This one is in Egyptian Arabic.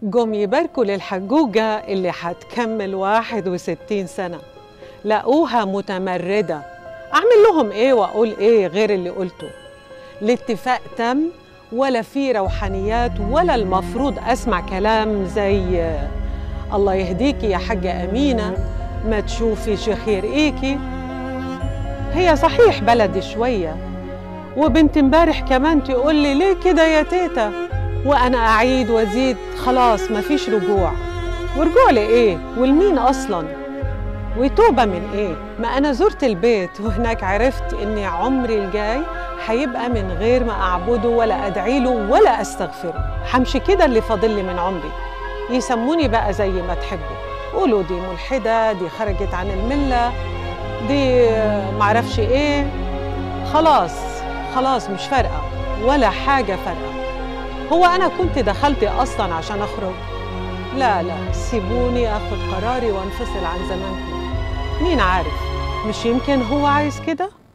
جم يباركوا للحجوجة اللي هتكمل 61 سنة لقوها متمردة أعمل لهم إيه وأقول إيه غير اللي قلته الاتفاق تم ولا في روحانيات ولا المفروض أسمع كلام زي الله يهديكي يا حاجة أمينة ما تشوفي شيخ يرقيكي هي صحيح بلدي شوية وبنت امبارح كمان تقول لي ليه كده يا تيتا وانا اعيد وازيد خلاص مفيش رجوع ورجوع لايه والمين اصلا وتوبه من ايه ما انا زرت البيت وهناك عرفت اني عمري الجاي هيبقى من غير ما اعبده ولا ادعي له ولا استغفره همشي كده اللي فاضل لي من عمري يسموني بقى زي ما تحبوا قولوا دي ملحده دي خرجت عن المله دي معرفش ايه خلاص خلاص مش فارقه ولا حاجه فارقه هو انا كنت دخلت اصلا عشان اخرج لا لا سيبوني اخد قراري وانفصل عن زمانكم مين عارف مش يمكن هو عايز كده